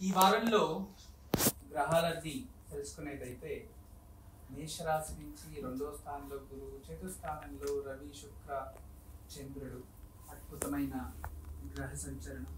ఈ వారంలో గ్రహాలన్నీ తెలుసుకునేదైతే మేషరాశి నుంచి రెండో స్థానంలో గురువు చతుస్థానంలో రవి శుక్ర చంద్రుడు అద్భుతమైన గ్రహ సంచలనం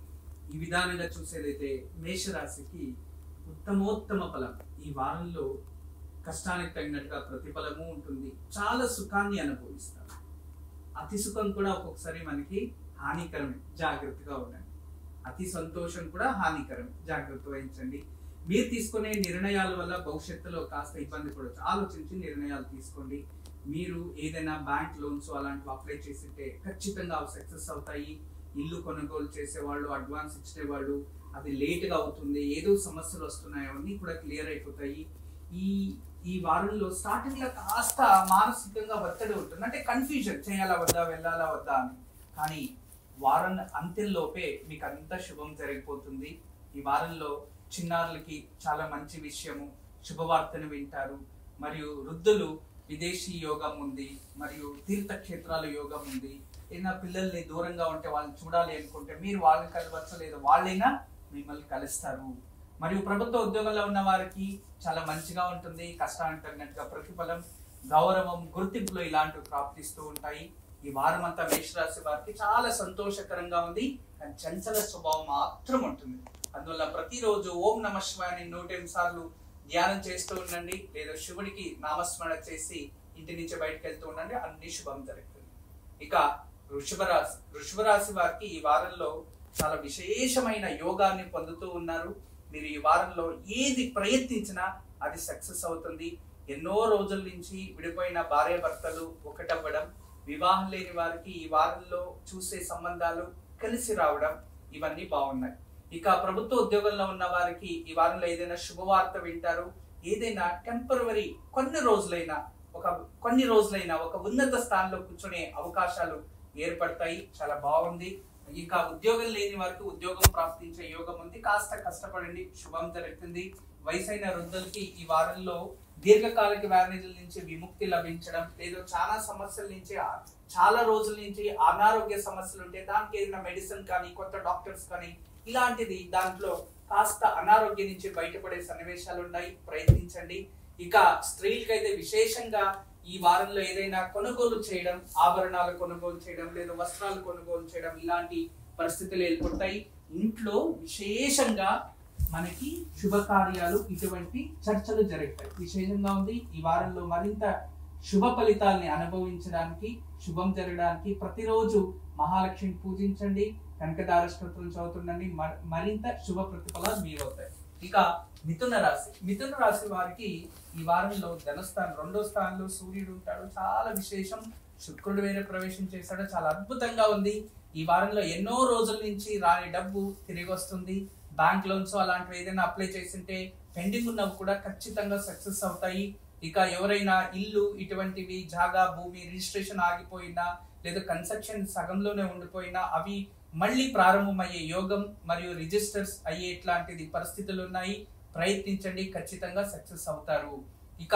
ఈ విధానంగా చూసేదైతే మేషరాశికి ఉత్తమోత్తమ ఫలం ఈ వారంలో కష్టానికి తగినట్టుగా ప్రతిఫలము ఉంటుంది చాలా సుఖాన్ని అనుభవిస్తారు అతి సుఖం కూడా ఒక్కొక్కసారి మనకి హానికరమే జాగ్రత్తగా ఉండండి అతి సంతోషం కూడా హానికరమే జాగ్రత్త వహించండి మీరు తీసుకునే నిర్ణయాల వల్ల భవిష్యత్తులో కాస్త ఇబ్బంది పడవచ్చు ఆలోచించి నిర్ణయాలు తీసుకోండి మీరు ఏదైనా బ్యాంక్ లోన్స్ అలాంటివి అప్లై చేసింటే ఖచ్చితంగా అవి సక్సెస్ అవుతాయి ఇల్లు కొనుగోలు చేసేవాళ్ళు అడ్వాన్స్ ఇచ్చేవాళ్ళు అది లేట్గా అవుతుంది ఏదో సమస్యలు వస్తున్నాయి అవన్నీ కూడా క్లియర్ అయిపోతాయి ఈ ఈ వారంలో స్టార్టింగ్ లో కాస్త మానసికంగా ఒత్తిడి ఉంటుంది అంటే కన్ఫ్యూజన్ చేయాలా వద్దా వెళ్ళాలా వద్దా అని కానీ వారం అంత్యంలోపే మీకు అంత శుభం జరిగిపోతుంది ఈ వారంలో చిన్నారులకి చాలా మంచి విషయము శుభవార్తను వింటారు మరియు వృద్ధులు విదేశీ యోగం ఉంది మరియు తీర్థక్షేత్రాల యోగం ఉంది ఏదైనా పిల్లల్ని దూరంగా ఉంటే వాళ్ళని చూడాలి అనుకుంటే మీరు వాళ్ళని కలవచ్చు లేదా వాళ్ళైనా మిమ్మల్ని కలుస్తారు మరియు ప్రభుత్వ ఉద్యోగంలో ఉన్న వారికి చాలా మంచిగా ఉంటుంది కష్టానికి తగినట్టుగా ప్రతిఫలం గౌరవం గుర్తింపులు ఇలాంటివి ప్రాప్తిస్తూ ఉంటాయి ఈ వారం అంతా మేషరాశి వారికి చాలా సంతోషకరంగా ఉంది కానీ చంచల స్వభావం మాత్రం ఉంటుంది అందువల్ల ప్రతిరోజు ఓం నమ శివాయని నూట ఎనిమిది సార్లు ధ్యానం చేస్తూ ఉండండి లేదా శివుడికి నామస్మరణ చేసి ఇంటి నుంచి బయటకు వెళ్తూ ఉండండి అన్ని శుభం జరుగుతుంది ఇక వృషభ రాశి వృషభ రాశి వారికి ఈ వారంలో చాలా విశేషమైన యోగాన్ని పొందుతూ ఉన్నారు మీరు ఈ వారంలో ఏది ప్రయత్నించినా అది సక్సెస్ అవుతుంది ఎన్నో రోజుల నుంచి విడిపోయిన భార్య భర్తలు ఒకటవ్వడం వివాహం లేని వారికి ఈ వారంలో చూసే సంబంధాలు కలిసి రావడం ఇవన్నీ బాగున్నాయి ఇక ప్రభుత్వ ఉద్యోగంలో ఉన్న వారికి ఈ వారంలో ఏదైనా శుభవార్త వింటారు ఏదైనా టెంపరవరీ కొన్ని రోజులైనా ఒక కొన్ని రోజులైనా ఒక ఉన్నత స్థానంలో కూర్చునే అవకాశాలు ఏర్పడతాయి చాలా బాగుంది ఇంకా ఉద్యోగం లేని వారికి ఉద్యోగం ప్రాప్తించే యోగం ఉంది కాస్త కష్టపడండి శుభం జరుగుతుంది వయసైన వృద్ధులకి ఈ వారంలో దీర్ఘకాలిక వ్యాధుల నుంచి విముక్తి లభించడం లేదా చాలా సమస్యల నుంచి ఆ- చాలా రోజుల నుంచి అనారోగ్య సమస్యలు ఉంటే దానికి ఏదైనా మెడిసిన్ కానీ కొత్త డాక్టర్స్ కానీ ఇలాంటిది దాంట్లో కాస్త అనారోగ్యం నుంచి బయటపడే సన్నివేశాలు ఉన్నాయి ప్రయత్నించండి ఇక స్త్రీలకైతే విశేషంగా ఈ వారంలో ఏదైనా కొనుగోలు చేయడం ఆభరణాలు కొనుగోలు చేయడం లేదా వస్త్రాలు కొనుగోలు చేయడం ఇలాంటి పరిస్థితులు ఏర్పడతాయి ఇంట్లో విశేషంగా మనకి శుభకార్యాలు ఇటువంటి చర్చలు జరుగుతాయి విశేషంగా ఉంది ఈ వారంలో మరింత శుభ ఫలితాల్ని అనుభవించడానికి శుభం జరగడానికి ప్రతిరోజు మహాలక్ష్మిని పూజించండి కనకదార స్తోత్రం చదువుతుండండి మ- మరింత శుభ ప్రతిఫలాలు మీరు అవుతాయి ఇక మిథున రాశి మిథున రాశి వారికి ఈ వారంలో ధనస్థానం రెండో స్థానంలో సూర్యుడు ఉంటాడు చాలా విశేషం శుక్రుడు వేరే ప్రవేశం చేశాడు చాలా అద్భుతంగా ఉంది ఈ వారంలో ఎన్నో రోజుల నుంచి రాని డబ్బు తిరిగి వస్తుంది బ్యాంక్ లోన్స్ అలాంటివి ఏదైనా అప్లై చేసింటే పెండింగ్ ఉన్నవి కూడా ఖచ్చితంగా సక్సెస్ అవుతాయి ఇక ఎవరైనా ఇల్లు ఇటువంటివి జాగా భూమి రిజిస్ట్రేషన్ ఆగిపోయినా లేదా కన్స్ట్రక్షన్ సగంలోనే ఉండిపోయినా అవి మళ్ళీ ప్రారంభమయ్యే యోగం మరియు రిజిస్టర్స్ అయ్యే ఇట్లాంటిది పరిస్థితులు ఉన్నాయి ప్రయత్నించండి ఖచ్చితంగా సక్సెస్ అవుతారు ఇక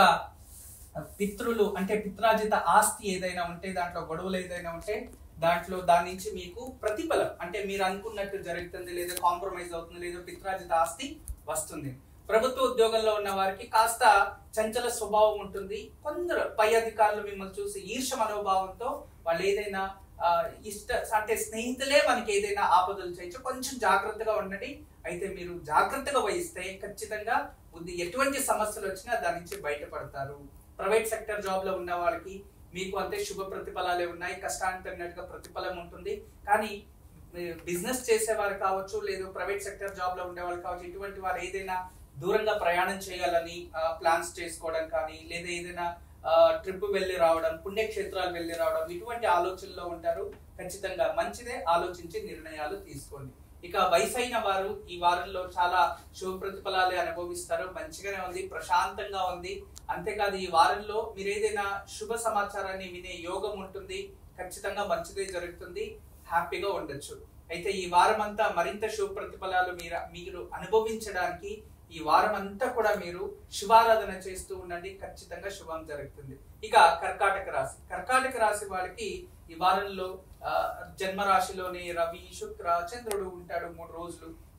పితృలు అంటే పిత్రాజిత ఆస్తి ఏదైనా ఉంటే దాంట్లో గొడవలు ఏదైనా ఉంటే దాంట్లో దాని నుంచి మీకు ప్రతిఫలం అంటే మీరు అనుకున్నట్టు జరుగుతుంది లేదా కాంప్రమైజ్ అవుతుంది లేదా పిత్రాజిత ఆస్తి వస్తుంది ప్రభుత్వ ఉద్యోగంలో ఉన్న వారికి కాస్త చంచల స్వభావం ఉంటుంది కొందరు పై అధికారులు మిమ్మల్ని చూసి ఈర్ష మనోభావంతో వాళ్ళు ఏదైనా ఆ, ఇష్ట అంటే స్నేహితులే మనకి ఏదైనా ఆపదలు చేయొచ్చు కొంచెం జాగ్రత్తగా ఉండండి అయితే మీరు జాగ్రత్తగా వహిస్తే ఖచ్చితంగా ఉంది ఎటువంటి సమస్యలు వచ్చినా దాని నుంచి బయటపడతారు ప్రైవేట్ సెక్టర్ జాబ్ లో ఉన్న వాళ్ళకి మీకు అంతే శుభ ప్రతిఫలాలే ఉన్నాయి కష్టానికి తగినట్టుగా ప్రతిఫలం ఉంటుంది కానీ బిజినెస్ చేసేవారు కావచ్చు లేదు ప్రైవేట్ సెక్టర్ జాబ్ లో ఉండేవాళ్ళు కావచ్చు ఇటువంటి వారు ఏదైనా దూరంగా ప్రయాణం చేయాలని ప్లాన్స్ చేసుకోవడం కానీ లేదా ఏదైనా ట్రిప్ వెళ్ళి రావడం పుణ్యక్షేత్రాలు వెళ్ళి రావడం ఇటువంటి ఆలోచనలో ఉంటారు ఖచ్చితంగా మంచిదే ఆలోచించి నిర్ణయాలు తీసుకోండి ఇక వయసైన వారు ఈ వారంలో చాలా శుభ ప్రతిఫలాలే అనుభవిస్తారు మంచిగానే ఉంది ప్రశాంతంగా ఉంది అంతేకాదు ఈ వారంలో మీరు ఏదైనా శుభ సమాచారాన్ని వినే యోగం ఉంటుంది ఖచ్చితంగా మంచిదే జరుగుతుంది హ్యాపీగా ఉండొచ్చు అయితే ఈ వారం అంతా మరింత శుభ ప్రతిఫలాలు మీరు మీరు అనుభవించడానికి ఈ వారం అంతా కూడా మీరు శుభారాధన చేస్తూ ఉండండి ఖచ్చితంగా శుభం జరుగుతుంది ఇక కర్కాటక రాశి కర్కాటక రాశి వాళ్ళకి ఈ వారంలో ఆ, జన్మ రాశిలోని రవి శుక్ర చంద్రుడు ఉంటాడు మూడు రోజులు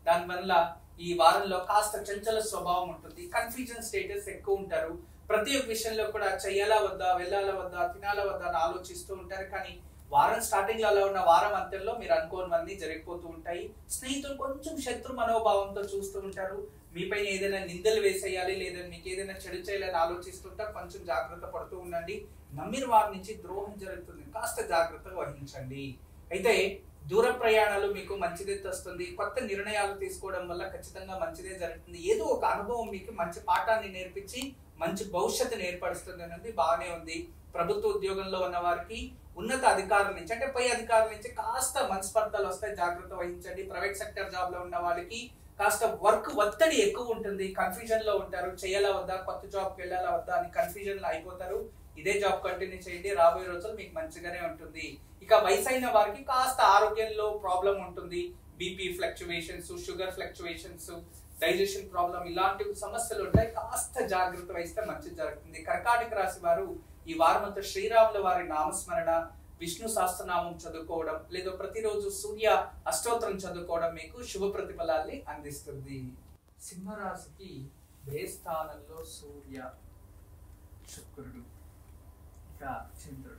దానివల్ల ఈ వారంలో కాస్త చంచల స్వభావం ఉంటుంది కన్ఫ్యూజన్ స్టేటస్ ఎక్కువ ఉంటారు ప్రతి ఒక్క విషయంలో కూడా చెయ్యాలా వద్దా వెళ్ళాలా వద్దా తినాలా వద్దా అని ఆలోచిస్తూ ఉంటారు కానీ వారం స్టార్టింగ్ లో అలా ఉన్న వారం అంత్యంలో మీరు అనుకోనివన్నీ జరిగిపోతూ ఉంటాయి స్నేహితులు కొంచెం శత్రు మనోభావంతో చూస్తూ ఉంటారు మీపైన ఏదైనా నిందలు వేసేయాలి లేదా మీకు ఏదైనా చెడు చేయాలని ఆలోచిస్తుంటే కొంచెం జాగ్రత్త పడుతూ ఉండండి నమ్మిన వారి నుంచి ద్రోహం జరుగుతుంది కాస్త జాగ్రత్తగా వహించండి అయితే దూర ప్రయాణాలు మీకు మంచిదే వస్తుంది కొత్త నిర్ణయాలు తీసుకోవడం వల్ల ఖచ్చితంగా మంచిదే జరుగుతుంది ఏదో ఒక అనుభవం మీకు మంచి పాఠాన్ని నేర్పించి మంచి భవిష్యత్తుని ఏర్పరుస్తుంది అనేది బాగానే ఉంది ప్రభుత్వ ఉద్యోగంలో ఉన్న వారికి ఉన్నత అధికారుల నుంచి అంటే పై అధికారుల నుంచి కాస్త మనస్పర్ధలు వస్తాయి జాగ్రత్త వహించండి ప్రైవేట్ సెక్టర్ జాబ్ లో ఉన్న వాళ్ళకి కాస్త వర్క్ ఒత్తిడి ఎక్కువ ఉంటుంది కన్ఫ్యూజన్ లో ఉంటారు చేయాలా వద్దా కొత్త జాబ్కి వెళ్ళాలా వద్దా అని కన్ఫ్యూజన్ లో అయిపోతారు ఇదే జాబ్ కంటిన్యూ చేయండి రాబోయే రోజులు మీకు మంచిగానే ఉంటుంది ఇక వయసైన వారికి కాస్త ఆరోగ్యంలో ప్రాబ్లం ఉంటుంది BP fluctuations sugar fluctuations digestion problem ఇలాంటి సమస్యలు ఉంటాయి కాస్త జాగ్రత్త వహిస్తే మంచిది జరుగుతుంది కర్కాటక రాశి వారు ఈ వారం అంతా శ్రీరాముల వారి నామస్మరణ విష్ణు సహస్రనామం చదువుకోవడం లేదా ప్రతిరోజు సూర్య అష్టోత్తరం చదువుకోవడం మీకు శుభ ప్రతిఫలాల్ని అందిస్తుంది సింహరాశికి స్థానంలో సూర్య శుక్రుడు ఇక చంద్రుడు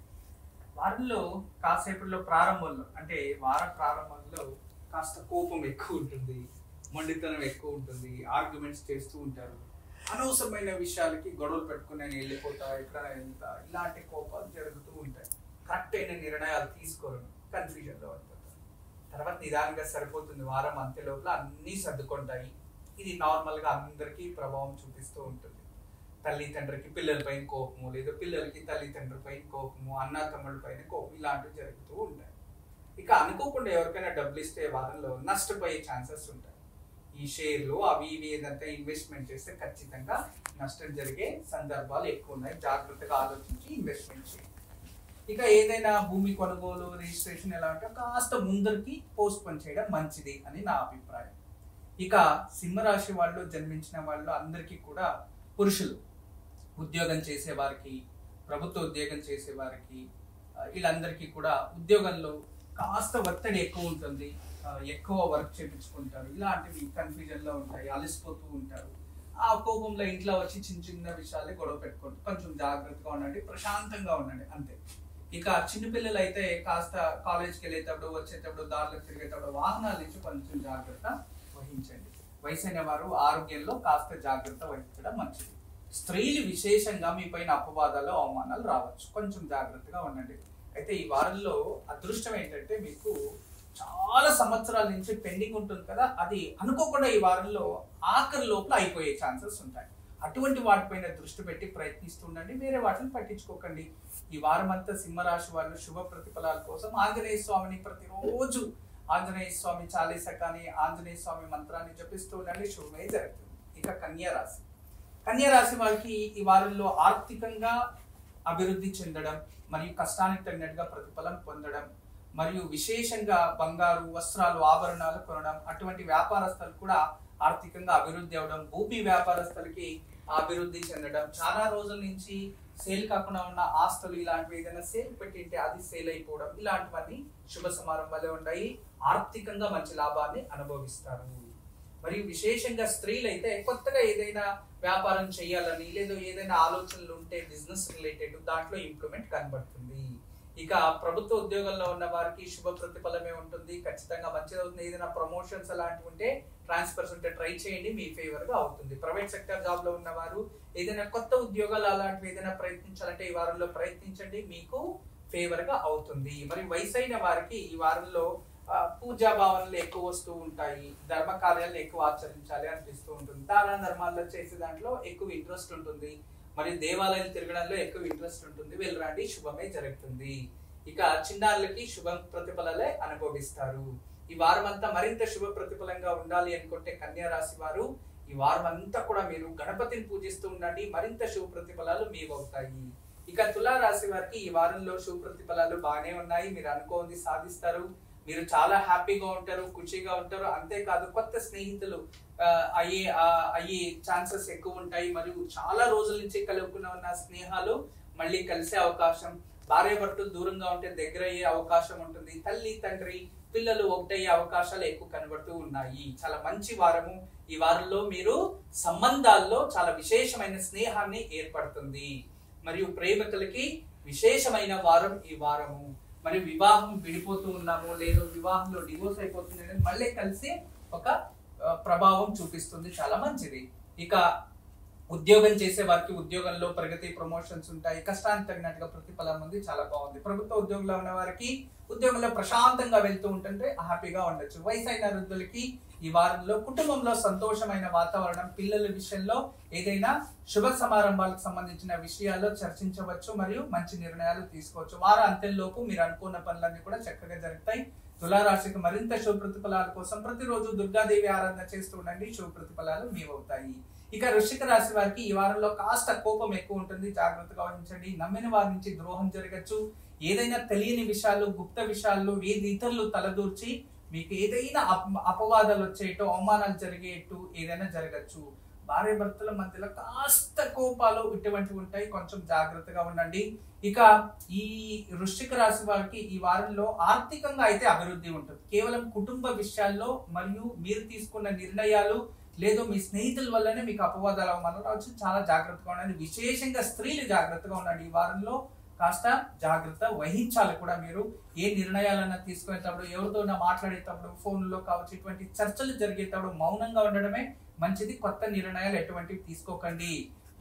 వారంలో కాసేపట్లో ప్రారంభంలో అంటే వార ప్రారంభంలో కాస్త కోపం ఎక్కువ ఉంటుంది మొండితనం ఎక్కువ ఉంటుంది ఆర్గ్యుమెంట్స్ చేస్తూ ఉంటారు అనవసరమైన విషయాలకి గొడవలు పెట్టుకుని నేను వెళ్ళిపోతా ఎక్కడ వెళ్తా ఇలాంటి కోపాలు జరుగుతూ ఉంటాయి కరెక్ట్ అయిన నిర్ణయాలు తీసుకోరు కన్ఫ్యూజన్ లో పడిపోతారు తర్వాత నిదానంగా సరిపోతుంది వారం అంత్య లోపల అన్నీ సర్దుకుంటాయి ఇది నార్మల్ గా అందరికీ ప్రభావం చూపిస్తూ ఉంటుంది తల్లిదండ్రికి పిల్లలపైన కోపము లేదా పిల్లలకి తల్లిదండ్రుల పైన కోపము అన్న తమ్ముళ్ళ పైన కోపం ఇలాంటివి జరుగుతూ ఉంటాయి ఇక అనుకోకుండా ఎవరికైనా డబ్బులు ఇస్తే వారంలో నష్టపోయే ఛాన్సెస్ ఉంటాయి ఈ షేర్లు అవి ఇవి ఏదంతా ఇన్వెస్ట్మెంట్ చేస్తే ఖచ్చితంగా నష్టం జరిగే సందర్భాలు ఎక్కువ ఉన్నాయి జాగ్రత్తగా ఆలోచించి ఇన్వెస్ట్మెంట్ చేయండి ఇక ఏదైనా భూమి కొనుగోలు రిజిస్ట్రేషన్ ఎలా అంటే కాస్త ముందరికి పోస్ట్ పోన్ చేయడం మంచిది అని నా అభిప్రాయం ఇక సింహరాశి వాళ్ళు జన్మించిన వాళ్ళు అందరికీ కూడా పురుషులు ఉద్యోగం చేసే వారికి ప్రభుత్వ ఉద్యోగం చేసే వారికి ఆ, వీళ్ళందరికీ కూడా ఉద్యోగంలో కాస్త ఒత్తిడి ఎక్కువ ఉంటుంది ఆ, ఎక్కువ వర్క్ చేయించుకుంటారు ఇలాంటివి కన్ఫ్యూజన్ లో ఉంటాయి అలసిపోతూ ఉంటారు ఆ కోపంలో ఇంట్లో వచ్చి చిన్న చిన్న విషయాలే గొడవ పెట్టుకుంటూ కొంచెం జాగ్రత్తగా ఉండండి ప్రశాంతంగా ఉండండి అంతే ఇక చిన్నపిల్లలు అయితే కాస్త కాలేజ్కి వెళ్ళేటప్పుడు వచ్చేటప్పుడు దారిలో తిరిగేటప్పుడు వాహనాల నుంచి కొంచెం జాగ్రత్త వహించండి వయసైన వారు ఆరోగ్యంలో కాస్త జాగ్రత్త వహించడం మంచిది స్త్రీలు విశేషంగా మీ పైన అపవాదాలు అవమానాలు రావచ్చు కొంచెం జాగ్రత్తగా ఉండండి అయితే ఈ వారంలో అదృష్టం ఏంటంటే మీకు చాలా సంవత్సరాల నుంచి పెండింగ్ ఉంటుంది కదా అది అనుకోకుండా ఈ వారంలో ఆఖరి లోపల అయిపోయే ఛాన్సెస్ ఉంటాయి అటువంటి వాటిపైన దృష్టి పెట్టి ప్రయత్నిస్తూ ఉండండి వేరే వాటిని పట్టించుకోకండి ఈ వారం అంతా సింహరాశి వాళ్ళు శుభ ప్రతిఫలాల కోసం ఆంజనేయ స్వామిని ప్రతిరోజు ఆంజనేయ స్వామి చాలీస కానీ ఆంజనేయ స్వామి మంత్రాన్ని జపిస్తూ ఉండండి శుభమే జరుగుతుంది ఇక కన్యా రాశి కన్యా రాశి వాళ్ళకి ఈ వారంలో ఆర్థికంగా అభివృద్ధి చెందడం మరియు కష్టానికి తగినట్టుగా ప్రతిఫలం పొందడం మరియు విశేషంగా బంగారు వస్త్రాలు ఆభరణాలు కొనడం అటువంటి వ్యాపారస్తులు కూడా ఆర్థికంగా అభివృద్ధి అవడం భూమి వ్యాపారస్తులకి అభివృద్ధి చెందడం చాలా రోజుల నుంచి సేల్ కాకుండా ఉన్న ఆస్తులు ఇలాంటివి ఏదైనా సేల్ పెట్టింటే అది సేల్ అయిపోవడం ఇలాంటివన్నీ శుభ సమారంభాలే ఉన్నాయి ఆర్థికంగా మంచి లాభాన్ని అనుభవిస్తారు మరియు విశేషంగా స్త్రీలు అయితే కొత్తగా ఏదైనా వ్యాపారం చేయాలని లేదా ఏదైనా ఆలోచనలు ఉంటే బిజినెస్ రిలేటెడ్ దాంట్లో ఇంప్రూవ్మెంట్ కనబడుతుంది ఇక ప్రభుత్వ ఉద్యోగంలో ఉన్న వారికి శుభ ప్రతిఫలమే ఉంటుంది ఖచ్చితంగా మంచిది అవుతుంది ఏదైనా ప్రమోషన్స్ అలాంటివి ఉంటే ట్రాన్స్ఫర్స్ ఉంటే ట్రై చేయండి మీ ఫేవర్ గా అవుతుంది ప్రైవేట్ సెక్టర్ జాబ్ లో ఉన్న వారు ఏదైనా కొత్త ఉద్యోగాలు అలాంటివి ఏదైనా ప్రయత్నించాలంటే ఈ వారంలో ప్రయత్నించండి మీకు ఫేవర్ గా అవుతుంది మరి వయసైన వారికి ఈ వారంలో ఆ, పూజా భావనలు ఎక్కువ వస్తూ ఉంటాయి ధర్మ కార్యాలను ఎక్కువ ఆచరించాలి అనిపిస్తూ ఉంటుంది దాన ధర్మాల్లో చేసే దాంట్లో ఎక్కువ ఇంట్రెస్ట్ ఉంటుంది మరియు దేవాలయాలు తిరగడంలో ఎక్కువ ఇంట్రెస్ట్ ఉంటుంది వెళ్ళరండి శుభమే జరుగుతుంది ఇక చిన్నారులకి శుభ ప్రతిఫలలే అనుభవిస్తారు ఈ వారం అంతా మరింత శుభ ప్రతిఫలంగా ఉండాలి అనుకుంటే కన్యా రాశి వారు ఈ వారం అంతా కూడా మీరు గణపతిని పూజిస్తూ ఉండండి మరింత శుభ ప్రతిఫలాలు మీకు అవుతాయి ఇక తులా రాశి వారికి ఈ వారంలో శుభ ప్రతిఫలాలు బాగానే ఉన్నాయి మీరు అనుకోంది సాధిస్తారు మీరు చాలా హ్యాపీగా ఉంటారు ఖుషీగా ఉంటారు అంతేకాదు కొత్త స్నేహితులు ఆ, అయ్యే ఆ, అయ్యే ఛాన్సెస్ ఎక్కువ ఉంటాయి మరియు చాలా రోజుల నుంచి కలుపుకున్న ఉన్న స్నేహాలు మళ్ళీ కలిసే అవకాశం భార్య భర్తలు దూరంగా ఉంటే దగ్గర అయ్యే అవకాశం ఉంటుంది తల్లి తండ్రి పిల్లలు ఒకటయ్యే అవకాశాలు ఎక్కువ కనబడుతూ ఉన్నాయి చాలా మంచి వారము ఈ వారంలో మీరు సంబంధాల్లో చాలా విశేషమైన స్నేహాన్ని ఏర్పడుతుంది మరియు ప్రేమికులకి విశేషమైన వారం ఈ వారము మరి వివాహం విడిపోతూ ఉన్నాము లేదు వివాహంలో డివోర్స్ అయిపోతుంది అనేది మళ్ళీ కలిసి ఒక ఆ, ప్రభావం చూపిస్తుంది చాలా మంచిది ఇక ఉద్యోగం చేసే వారికి ఉద్యోగంలో ప్రగతి ప్రమోషన్స్ ఉంటాయి కష్టానికి తగినట్టుగా ప్రతిఫలం ఉంది చాలా బాగుంది ప్రభుత్వ ఉద్యోగంలో ఉన్న వారికి ఉద్యోగంలో ప్రశాంతంగా వెళ్తూ ఉంటుంటే హ్యాపీగా ఉండొచ్చు వయసైన వృద్ధులకి ఈ వారంలో కుటుంబంలో సంతోషమైన వాతావరణం పిల్లల విషయంలో ఏదైనా శుభ సమారంభాలకు సంబంధించిన విషయాల్లో చర్చించవచ్చు మరియు మంచి నిర్ణయాలు తీసుకోవచ్చు వార అంత్యంలోపు మీరు అనుకున్న పనులన్నీ కూడా చక్కగా జరుగుతాయి తులారాశికి మరింత శుభ ప్రతిఫలాల కోసం ప్రతిరోజు దుర్గాదేవి ఆరాధన చేస్తూ ఉండండి శుభ ప్రతిఫలాలు మీవవుతాయి ఇక వృశ్చిక రాశి వారికి ఈ వారంలో కాస్త కోపం ఎక్కువ ఉంటుంది జాగ్రత్తగా వహించండి నమ్మిన వారి నుంచి ద్రోహం జరగచ్చు ఏదైనా తెలియని విషయాలు గుప్త విషయాల్లో ఏది ఇతరులు తలదూర్చి మీకు ఏదైనా అప- అపవాదాలు వచ్చేటో అవమానాలు జరిగేట్టు ఏదైనా జరగచ్చు భార్య భర్తల మధ్యలో కాస్త కోపాలు ఇటువంటివి ఉంటాయి కొంచెం జాగ్రత్తగా ఉండండి ఇక ఈ వృశ్చిక రాశి వారికి ఈ వారంలో ఆర్థికంగా అయితే అభివృద్ధి ఉంటుంది కేవలం కుటుంబ విషయాల్లో మరియు మీరు తీసుకున్న నిర్ణయాలు లేదు మీ స్నేహితుల వల్లనే మీకు అపవాదాలు అవమానాలు రావచ్చు చాలా జాగ్రత్తగా ఉండండి విశేషంగా స్త్రీలు జాగ్రత్తగా ఉండండి ఈ వారంలో కాస్త జాగ్రత్త వహించాలి కూడా మీరు ఏ నిర్ణయాలన్నా తీసుకునేటప్పుడు ఎవరితో మాట్లాడేటప్పుడు ఫోన్లో కావచ్చు ఇటువంటి చర్చలు జరిగేటప్పుడు మౌనంగా ఉండడమే మంచిది కొత్త నిర్ణయాలు ఎటువంటివి తీసుకోకండి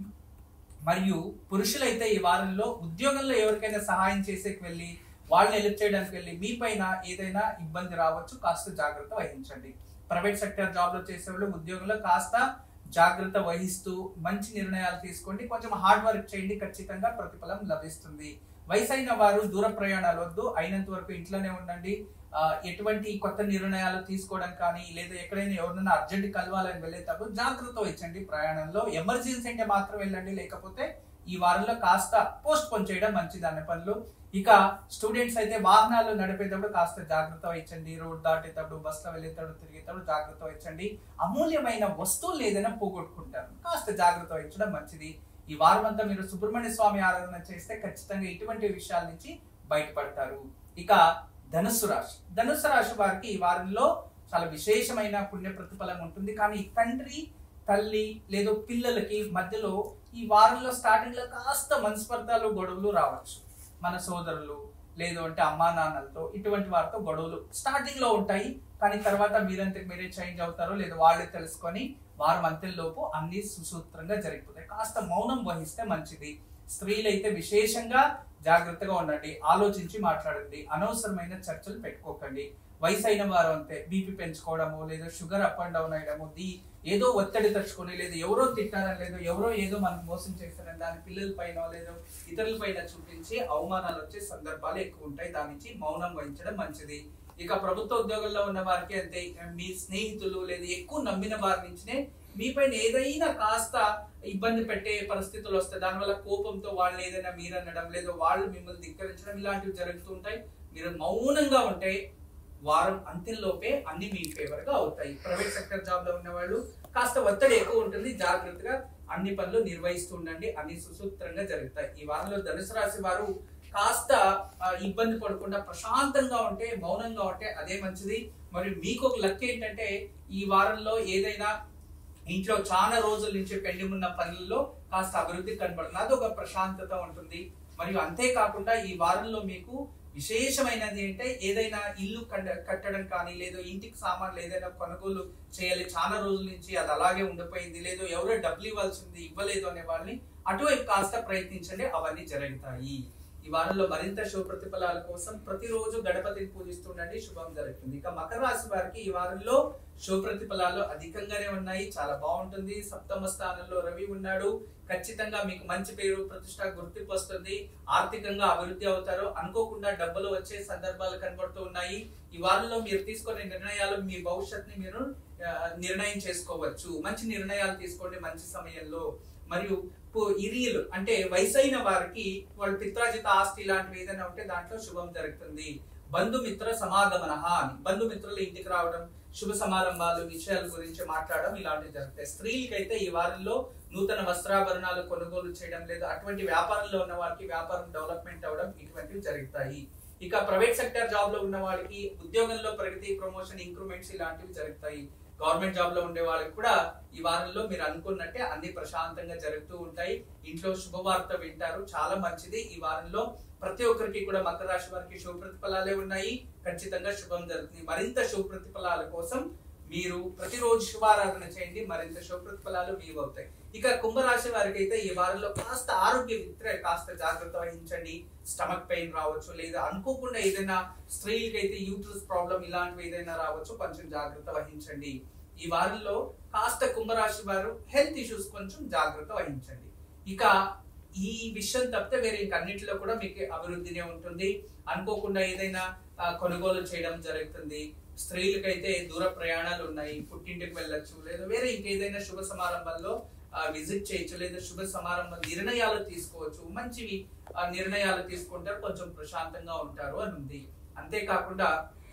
మరియు పురుషులైతే ఈ వారంలో ఉద్యోగంలో ఎవరికైనా సహాయం చేసేకి వెళ్ళి వాళ్ళని హెల్ప్ చేయడానికి వెళ్ళి మీ పైన ఏదైనా ఇబ్బంది రావచ్చు కాస్త జాగ్రత్త వహించండి ప్రైవేట్ సెక్టర్ జాబ్ లో చేసేవాళ్ళు ఉద్యోగంలో కాస్త జాగ్రత్త వహిస్తూ మంచి నిర్ణయాలు తీసుకోండి కొంచెం హార్డ్ వర్క్ చేయండి ఖచ్చితంగా ప్రతిఫలం లభిస్తుంది వయసైన వారు దూర ప్రయాణాలు వద్దు అయినంత వరకు ఇంట్లోనే ఉండండి ఆ, ఎటువంటి కొత్త నిర్ణయాలు తీసుకోవడం కానీ లేదా ఎక్కడైనా ఎవరినైనా అర్జెంట్ కలవాలని వెళ్ళేటప్పుడు జాగ్రత్త వహించండి ప్రయాణంలో ఎమర్జెన్సీ అంటే మాత్రం వెళ్ళండి లేకపోతే ఈ వారంలో కాస్త పోస్ట్ పోన్ చేయడం మంచిది అనే పనులు ఇక స్టూడెంట్స్ అయితే వాహనాలు నడిపేటప్పుడు కాస్త జాగ్రత్త వహించండి రోడ్ దాటేటప్పుడు బస్సులో వెళ్ళేటప్పుడు తిరిగేటప్పుడు జాగ్రత్త వహించండి అమూల్యమైన వస్తువులు ఏదైనా పోగొట్టుకుంటారు కాస్త జాగ్రత్త వహించడం మంచిది ఈ వారం అంతా మీరు సుబ్రహ్మణ్య స్వామి ఆరాధన చేస్తే ఖచ్చితంగా ఇటువంటి విషయాల నుంచి బయటపడతారు ఇక ధనుస్సు రాశి ధనుస్సు రాశి వారికి ఈ వారంలో చాలా విశేషమైన పుణ్య ప్రతిఫలం ఉంటుంది కానీ తండ్రి తల్లి లేదా పిల్లలకి మధ్యలో ఈ వారంలో స్టార్టింగ్ లో కాస్త మనస్పర్ధాలు గొడవలు రావచ్చు మన సోదరులు లేదు అంటే అమ్మా నాన్నలతో ఇటువంటి వారితో గొడవలు స్టార్టింగ్ లో ఉంటాయి కానీ తర్వాత మీరంతకు మీరే చేంజ్ అవుతారో లేదా వాళ్ళే తెలుసుకొని వారం అంత్యంలోపు అన్ని సుసూత్రంగా జరిగిపోతాయి కాస్త మౌనం వహిస్తే మంచిది స్త్రీలైతే విశేషంగా జాగ్రత్తగా ఉండండి ఆలోచించి మాట్లాడండి అనవసరమైన చర్చలు పెట్టుకోకండి వయసు అయిన వారు అంతే బీపీ పెంచుకోవడము లేదా షుగర్ అప్ అండ్ డౌన్ అయ్యడము ది ఏదో ఒత్తిడి తెచ్చుకొని లేదా ఎవరో తిట్టారని లేదో ఎవరో ఏదో మనకు మోసం చేశారని దాని పిల్లల పైన లేదా ఇతరుల పైన చూపించి అవమానాలు వచ్చే సందర్భాలు ఎక్కువ ఉంటాయి దాని నుంచి మౌనం వహించడం మంచిది ఇక ప్రభుత్వ ఉద్యోగంలో ఉన్న వారికి అంతే మీ స్నేహితులు లేదా ఎక్కువ నమ్మిన వారి నుంచినే మీ పైన ఏదైనా కాస్త ఇబ్బంది పెట్టే పరిస్థితులు వస్తాయి దానివల్ల కోపంతో వాళ్ళు ఏదైనా మీరు అనడం లేదా వాళ్ళు మిమ్మల్ని ధిక్కరించడం ఇలాంటివి జరుగుతూ ఉంటాయి మీరు మౌనంగా ఉంటే వారం అంత్యంలోపే అన్ని మీ ఫేవర్ గా అవుతాయి ప్రైవేట్ సెక్టర్ జాబ్ లో ఉన్న వాళ్ళు కాస్త ఒత్తిడి ఎక్కువ ఉంటుంది జాగ్రత్తగా అన్ని పనులు నిర్వహిస్తూ ఉండండి అన్ని సుసూత్రంగా జరుగుతాయి ఈ వారంలో ధనుసు రాశి వారు కాస్త ఆ, ఇబ్బంది పడకుండా ప్రశాంతంగా ఉంటే మౌనంగా ఉంటే అదే మంచిది మరియు మీకు ఒక లక్ ఏంటంటే ఈ వారంలో ఏదైనా ఇంట్లో చాలా రోజుల నుంచి పెండింగ్ ఉన్న పనుల్లో కాస్త అభివృద్ధి కనబడుతుంది అది ఒక ప్రశాంతత ఉంటుంది మరియు అంతేకాకుండా ఈ వారంలో మీకు విశేషమైనది అంటే ఏదైనా ఇల్లు కట్ట- కట్టడం కానీ లేదో ఇంటికి సామాన్లు ఏదైనా కొనుగోలు చేయాలి చాలా రోజుల నుంచి అది అలాగే ఉండిపోయింది లేదో ఎవరో డబ్బులు ఇవ్వాల్సింది ఇవ్వలేదు అనే వాళ్ళని అటువైపు కాస్త ప్రయత్నించండి అవన్నీ జరుగుతాయి ఈ వారంలో మరింత శుభ ప్రతిఫలాల కోసం ప్రతిరోజు గణపతిని పూజిస్తుండండి శుభం జరుగుతుంది ఇక మకర రాశి వారికి ఈ వారంలో శుభ ప్రతిఫలాలు అధికంగానే ఉన్నాయి చాలా బాగుంటుంది సప్తమ స్థానంలో రవి ఉన్నాడు ఖచ్చితంగా మీకు మంచి పేరు ప్రతిష్ట గుర్తింపు వస్తుంది ఆర్థికంగా అభివృద్ధి అవుతారు అనుకోకుండా డబ్బులు వచ్చే సందర్భాలు కనబడుతూ ఉన్నాయి ఈ వారంలో మీరు తీసుకునే నిర్ణయాలు మీ భవిష్యత్తుని మీరు ఆ, నిర్ణయం చేసుకోవచ్చు మంచి నిర్ణయాలు తీసుకోండి మంచి సమయంలో మరియు పు- ఇరియలు అంటే వయసైన వారికి వాళ్ళ పిత్రాజిత ఆస్తి లాంటివి ఏదైనా ఉంటే దాంట్లో శుభం జరుగుతుంది బంధుమిత్ర సమాగమన అని బంధుమిత్రులు ఇంటికి రావడం శుభ సమారంభాలు విషయాల గురించి మాట్లాడడం ఇలాంటివి జరుగుతాయి స్త్రీలకైతే ఈ వారంలో నూతన వస్త్రాభరణాలు కొనుగోలు చేయడం లేదా అటువంటి వ్యాపారంలో ఉన్న వారికి వ్యాపారం డెవలప్మెంట్ అవ్వడం ఇటువంటివి జరుగుతాయి ఇక ప్రైవేట్ సెక్టర్ జాబ్ లో ఉన్న వాళ్ళకి ఉద్యోగంలో ప్రగతి ప్రమోషన్ ఇంక్రిమెంట్స్ ఇలాంటివి జరుగుతాయి గవర్నమెంట్ జాబ్ లో ఉండే వాళ్ళకి కూడా ఈ వారంలో మీరు అనుకున్నట్టే అన్ని ప్రశాంతంగా జరుగుతూ ఉంటాయి ఇంట్లో శుభవార్త వింటారు చాలా మంచిది ఈ వారంలో ప్రతి ఒక్కరికి కూడా మకర రాశి వారికి శుభ ప్రతిఫలాలే ఉన్నాయి ఖచ్చితంగా శుభం జరుగుతుంది మరింత శుభ ప్రతిఫలాల కోసం మీరు ప్రతిరోజు శుభారాధన చేయండి మరింత శుభ ప్రతిఫలాలు మీవి అవుతాయి ఇక కుంభరాశి వారికి అయితే ఈ వారంలో కాస్త ఆరోగ్య రీత్యా కాస్త జాగ్రత్త వహించండి స్టమక్ పెయిన్ రావచ్చు లేదా అనుకోకుండా ఏదైనా స్త్రీలకైతే యూట్రస్ ప్రాబ్లం ఇలాంటివి ఏదైనా రావచ్చు కొంచెం జాగ్రత్త వహించండి ఈ వారంలో కాస్త కుంభరాశి వారు హెల్త్ ఇష్యూస్ కొంచెం జాగ్రత్త వహించండి ఇక ఈ విషయం తప్పితే వేరే ఇంకన్నిటిలో కూడా మీకు అభివృద్ధినే ఉంటుంది అనుకోకుండా ఏదైనా ఆ, కొనుగోలు చేయడం జరుగుతుంది స్త్రీలకైతే దూర ప్రయాణాలు ఉన్నాయి పుట్టింటికి వెళ్ళొచ్చు లేదా వేరే ఇంకేదైనా శుభ సమారంభంలో విజిట్ చేయొచ్చు లేదా శుభ సమారంభ నిర్ణయాలు తీసుకోవచ్చు మంచివి ఆ, నిర్ణయాలు తీసుకుంటారు కొంచెం ప్రశాంతంగా ఉంటారు అని ఉంది అంతేకాకుండా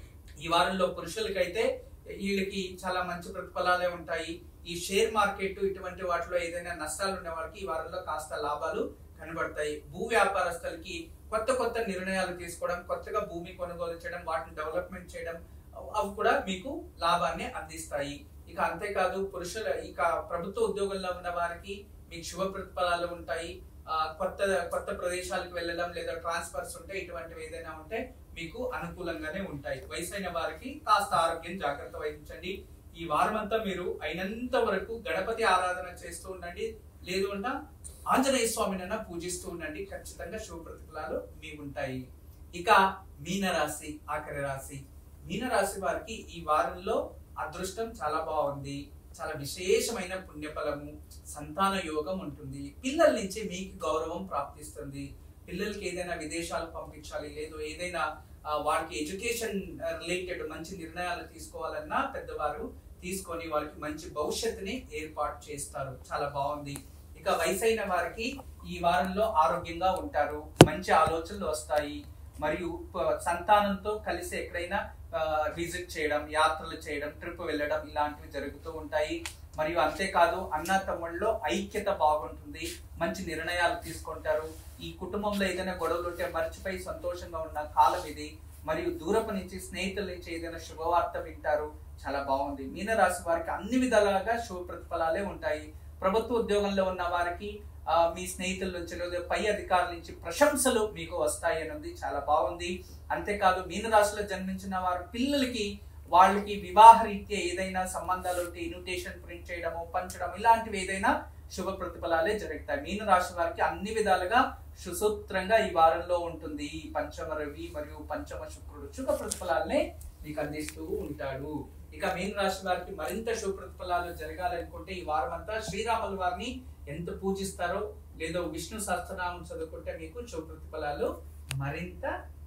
ఈ వారంలో పురుషులకైతే వీళ్ళకి చాలా మంచి ప్రతిఫలాలే ఉంటాయి ఈ షేర్ మార్కెట్ ఇటువంటి వాటిలో ఏదైనా నష్టాలు ఉన్న వాళ్ళకి ఈ వారంలో కాస్త లాభాలు కనబడతాయి భూ వ్యాపారస్తులకి కొత్త కొత్త నిర్ణయాలు తీసుకోవడం కొత్తగా భూమి కొనుగోలు చేయడం వాటిని డెవలప్మెంట్ చేయడం అవి కూడా మీకు లాభాన్ని అందిస్తాయి ఇక అంతేకాదు పురుషుల ఇక ప్రభుత్వ ఉద్యోగంలో ఉన్న వారికి మీకు శుభ ప్రతిఫలాలు ఉంటాయి ఆ, కొత్త కొత్త ప్రదేశాలకు వెళ్ళడం లేదా ట్రాన్స్ఫర్స్ ఉంటే ఇటువంటివి ఏదైనా ఉంటే మీకు అనుకూలంగానే ఉంటాయి వయసైన వారికి కాస్త ఆరోగ్యం జాగ్రత్త వహించండి ఈ వారం అంతా మీరు అయినంత వరకు గణపతి ఆరాధన చేస్తూ ఉండండి లేదు అంట ఆంజనేయ స్వామినైనా పూజిస్తూ ఉండండి ఖచ్చితంగా శుభ ప్రతిఫలాలు మీ ఉంటాయి ఇక మీనరాశి ఆఖరి రాశి మీనరాశి వారికి ఈ వారంలో అదృష్టం చాలా బాగుంది చాలా విశేషమైన పుణ్యఫలము సంతాన యోగం ఉంటుంది పిల్లల నుంచి మీకు గౌరవం ప్రాప్తిస్తుంది పిల్లలకి ఏదైనా విదేశాలు పంపించాలి లేదు ఏదైనా ఆ, వారికి ఎడ్యుకేషన్ రిలేటెడ్ మంచి నిర్ణయాలు తీసుకోవాలన్నా పెద్దవారు తీసుకొని వారికి మంచి భవిష్యత్తుని ఏర్పాటు చేస్తారు చాలా బాగుంది ఇక వయసైన వారికి ఈ వారంలో ఆరోగ్యంగా ఉంటారు మంచి ఆలోచనలు వస్తాయి మరియు ప- సంతానంతో కలిసి ఎక్కడైనా విజిట్ చేయడం యాత్రలు చేయడం ట్రిప్ వెళ్ళడం ఇలాంటివి జరుగుతూ ఉంటాయి మరియు అంతేకాదు అన్న తమ్ముళ్ళలో ఐక్యత బాగుంటుంది మంచి నిర్ణయాలు తీసుకుంటారు ఈ కుటుంబంలో ఏదైనా గొడవలు ఉంటే మర్చిపోయి సంతోషంగా ఉన్న కాలం ఇది మరియు దూరపు నుంచి స్నేహితుల నుంచి ఏదైనా శుభవార్త వింటారు చాలా బాగుంది మీనరాశి వారికి అన్ని విధాలుగా శుభ ప్రతిఫలాలే ఉంటాయి ప్రభుత్వ ఉద్యోగంలో ఉన్న వారికి ఆ, మీ స్నేహితుల నుంచి లేదా పై అధికారుల నుంచి ప్రశంసలు మీకు వస్తాయి అని ఉంది చాలా బాగుంది అంతేకాదు మీనరాశిలో జన్మించిన వారు పిల్లలకి వాళ్ళకి వివాహ రీత్యా ఏదైనా సంబంధాలు ఉంటే ఇన్విటేషన్ ప్రింట్ చేయడము పంచడం ఇలాంటివి ఏదైనా శుభ ప్రతిఫలాలే జరుగుతాయి మీన రాశి వారికి అన్ని విధాలుగా సుసూత్రంగా ఈ వారంలో ఉంటుంది ఈ పంచమ రవి మరియు పంచమ శుక్రుడు శుభ ప్రతిఫలాలనే మీకు అందిస్తూ ఉంటాడు ఇక మీన రాశి వారికి మరింత శుభ ప్రతిఫలాలు జరగాలనుకుంటే ఈ వారం అంతా శ్రీరాముల వారిని ఎంత పూజిస్తారో లేదో విష్ణు సహస్రనామం చదువుకుంటే మీకు శుభ ప్రతిఫలాలు మరింత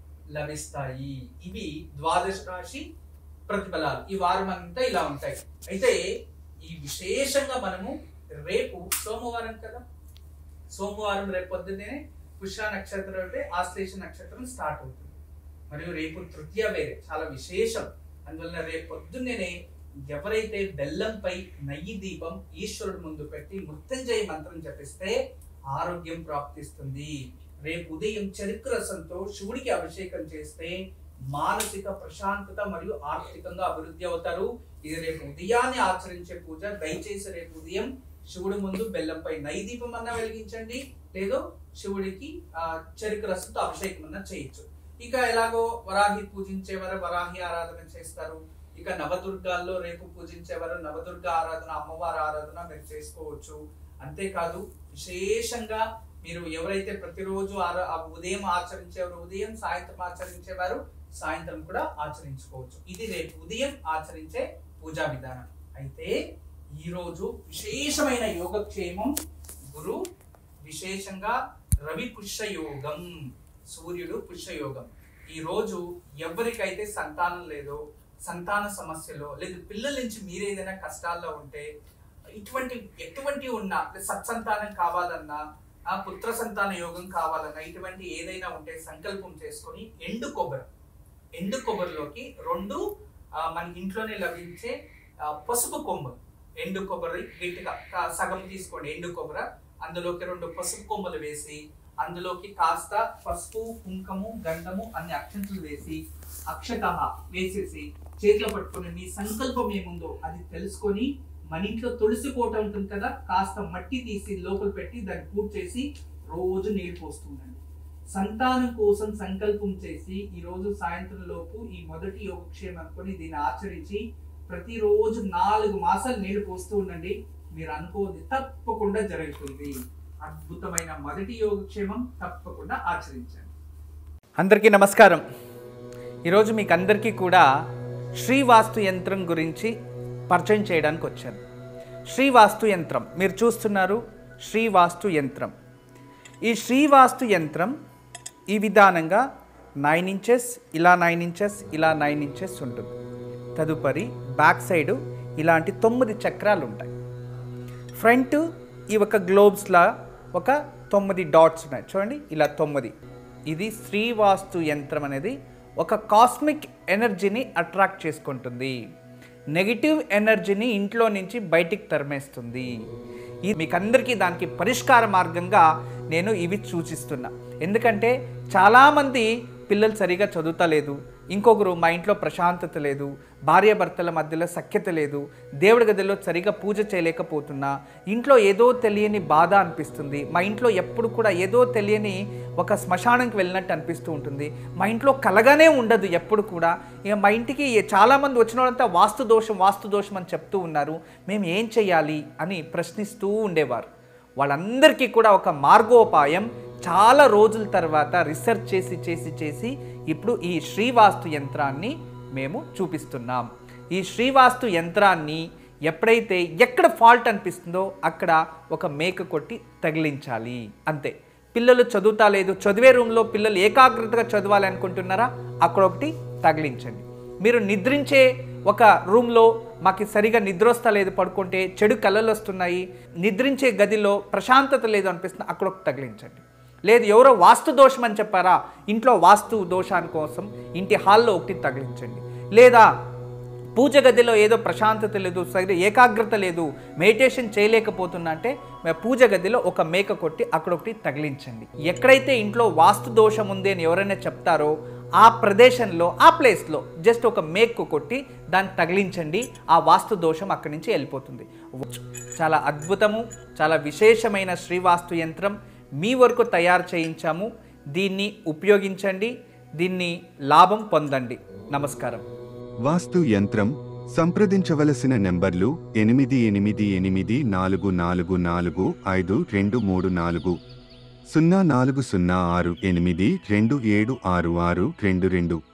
లభిస్తాయి ఇవి ద్వాదశ రాశి ప్రతిఫలాలు ఈ వారం అంతా ఇలా ఉంటాయి అయితే ఈ విశేషంగా మనము రేపు సోమవారం కదా సోమవారం రేపు పొద్దున్నే పుష్య నక్షత్రం అంటే ఆశ్లేష నక్షత్రం స్టార్ట్ అవుతుంది మరియు రేపు తృతీయ వేరే చాలా విశేషం అందువల్ల రేపు పొద్దున్నే ఎవరైతే బెల్లంపై నెయ్యి దీపం ఈశ్వరుడు ముందు పెట్టి మృత్యుంజయ మంత్రం జపిస్తే ఆరోగ్యం ప్రాప్తిస్తుంది రేపు ఉదయం చెరుకు రసంతో శివుడికి అభిషేకం చేస్తే మానసిక ప్రశాంతత మరియు ఆర్థికంగా అభివృద్ధి అవుతారు ఇది రేపు ఉదయాన్నే ఆచరించే పూజ దయచేసి రేపు ఉదయం శివుడి ముందు బెల్లంపై నైదీపం అన్నా వెలిగించండి లేదో శివుడికి ఆ చెరుకు రసంతో అభిషేకం అన్నా చేయొచ్చు ఇక ఎలాగో వరాహి పూజించేవారు వరాహి ఆరాధన చేస్తారు ఇక నవదుర్గాల్లో రేపు పూజించేవారు నవదుర్గ ఆరాధన అమ్మవారి ఆరాధన మీరు చేసుకోవచ్చు అంతేకాదు విశేషంగా మీరు ఎవరైతే ప్రతిరోజు ఆర- ఆ ఉదయం ఆచరించేవారు ఉదయం సాయంత్రం ఆచరించేవారు సాయంత్రం కూడా ఆచరించుకోవచ్చు ఇది రేపు ఉదయం ఆచరించే పూజా విధానం అయితే ఈ రోజు విశేషమైన యోగక్షేమం గురు విశేషంగా రవి పుష్య యోగం సూర్యుడు పుష్య యోగం ఈ రోజు ఎవరికైతే సంతానం లేదో సంతాన సమస్యలో లేదు పిల్లల నుంచి మీరేదైనా కష్టాల్లో ఉంటే ఇటువంటి ఎటువంటి ఉన్నా సత్సంతానం కావాలన్నా ఆ పుత్ర సంతాన యోగం కావాలన్నా ఇటువంటి ఏదైనా ఉంటే సంకల్పం చేసుకొని ఎండు కొబ్బరి ఎండు కొబ్బరిలోకి రెండు ఆ, మన ఇంట్లోనే లభించే ఆ, పసుపు కొమ్ము ఎండు కొబ్బరి గట్టిగా కా- సగం తీసుకోండి ఎండు కొబ్బరి అందులోకి రెండు పసుపు కొమ్మలు వేసి అందులోకి కాస్త పసుపు కుంకము గంధము అన్ని అక్షంతలు వేసి అక్షత వేసేసి చేతిలో పట్టుకొని మీ సంకల్పం ఏముందో అది తెలుసుకొని మన ఇంట్లో తులసి కోట ఉంటుంది కదా కాస్త మట్టి తీసి లోపల పెట్టి దాన్ని పూర్తి చేసి రోజు నీళ్ళు పోస్తుండండి సంతానం కోసం సంకల్పం చేసి ఈ రోజు సాయంత్రం లోపు ఈ మొదటి యోగక్షేమం అనుకొని దీన్ని ఆచరించి ప్రతిరోజు నాలుగు మాసాలు నీళ్లు పోస్తూ ఉండండి మీరు అనుకోది తప్పకుండా జరుగుతుంది అద్భుతమైన మొదటి యోగక్షేమం తప్పకుండా ఆచరించండి అందరికీ నమస్కారం ఈరోజు మీకు అందరికీ కూడా శ్రీవాస్తు యంత్రం గురించి పరిచయం చేయడానికి వచ్చాను శ్రీవాస్తు యంత్రం మీరు చూస్తున్నారు శ్రీవాస్తు యంత్రం ఈ శ్రీవాస్తు యంత్రం ఈ విధానంగా నైన్ ఇంచెస్ ఇలా నైన్ ఇంచెస్ ఇలా నైన్ ఇంచెస్ ఉంటుంది తదుపరి బ్యాక్ సైడు ఇలాంటి తొమ్మిది చక్రాలు ఉంటాయి ఫ్రంట్ ఈ ఒక గ్లోబ్స్లా ఒక తొమ్మిది డాట్స్ ఉన్నాయి చూడండి ఇలా తొమ్మిది ఇది శ్రీవాస్తు యంత్రం అనేది ఒక కాస్మిక్ ఎనర్జీని అట్రాక్ట్ చేసుకుంటుంది నెగిటివ్ ఎనర్జీని ఇంట్లో నుంచి బయటికి తరిమేస్తుంది ఇది మీకు అందరికీ దానికి పరిష్కార మార్గంగా నేను ఇవి సూచిస్తున్నా ఎందుకంటే చాలామంది పిల్లలు సరిగా చదువుతలేదు ఇంకొకరు మా ఇంట్లో ప్రశాంతత లేదు భార్యాభర్తల మధ్యలో సఖ్యత లేదు దేవుడి గదిలో సరిగా పూజ చేయలేకపోతున్నా ఇంట్లో ఏదో తెలియని బాధ అనిపిస్తుంది మా ఇంట్లో ఎప్పుడు కూడా ఏదో తెలియని ఒక శ్మశానంకి వెళ్ళినట్టు అనిపిస్తూ ఉంటుంది మా ఇంట్లో కలగానే ఉండదు ఎప్పుడు కూడా ఇక మా ఇంటికి చాలామంది వచ్చిన వాళ్ళంతా వాస్తు దోషం వాస్తు దోషం అని చెప్తూ ఉన్నారు మేము ఏం చేయాలి అని ప్రశ్నిస్తూ ఉండేవారు వాళ్ళందరికీ కూడా ఒక మార్గోపాయం చాలా రోజుల తర్వాత రీసెర్చ్ చేసి చేసి చేసి ఇప్పుడు ఈ శ్రీవాస్తు యంత్రాన్ని మేము చూపిస్తున్నాం ఈ శ్రీవాస్తు యంత్రాన్ని ఎప్పుడైతే ఎక్కడ ఫాల్ట్ అనిపిస్తుందో అక్కడ ఒక మేక కొట్టి తగిలించాలి అంతే పిల్లలు చదువుతా లేదు చదివే రూమ్లో పిల్లలు ఏకాగ్రతగా చదవాలి అనుకుంటున్నారా అక్కడ ఒకటి తగిలించండి మీరు నిద్రించే ఒక రూమ్లో మాకు సరిగా నిద్ర వస్తా లేదు పడుకుంటే చెడు కళలు వస్తున్నాయి నిద్రించే గదిలో ప్రశాంతత లేదు అనిపిస్తుంది అక్కడ ఒకటి తగిలించండి లేదు ఎవరో వాస్తు దోషం అని చెప్పారా ఇంట్లో వాస్తు దోషాని కోసం ఇంటి హాల్లో ఒకటి తగిలించండి లేదా పూజ గదిలో ఏదో ప్రశాంతత లేదు సరిగ్గా ఏకాగ్రత లేదు మెడిటేషన్ చేయలేకపోతున్నా అంటే మే- పూజ గదిలో ఒక మేక కొట్టి అక్కడ ఒకటి తగిలించండి ఎక్కడైతే ఇంట్లో వాస్తు దోషం ఉంది అని ఎవరైనా చెప్తారో ఆ ప్రదేశంలో ఆ ప్లేస్లో జస్ట్ ఒక మేకు కొట్టి దాన్ని తగిలించండి ఆ వాస్తు దోషం అక్కడి నుంచి వెళ్ళిపోతుంది చాలా అద్భుతము చాలా విశేషమైన శ్రీవాస్తు యంత్రం మీ వరకు తయారు చేయించాము దీన్ని ఉపయోగించండి దీన్ని లాభం పొందండి నమస్కారం వాస్తు యంత్రం సంప్రదించవలసిన నెంబర్లు ఎనిమిది ఎనిమిది ఎనిమిది నాలుగు నాలుగు నాలుగు ఐదు రెండు మూడు నాలుగు సున్నా నాలుగు సున్నా ఆరు ఎనిమిది రెండు ఏడు ఆరు ఆరు రెండు రెండు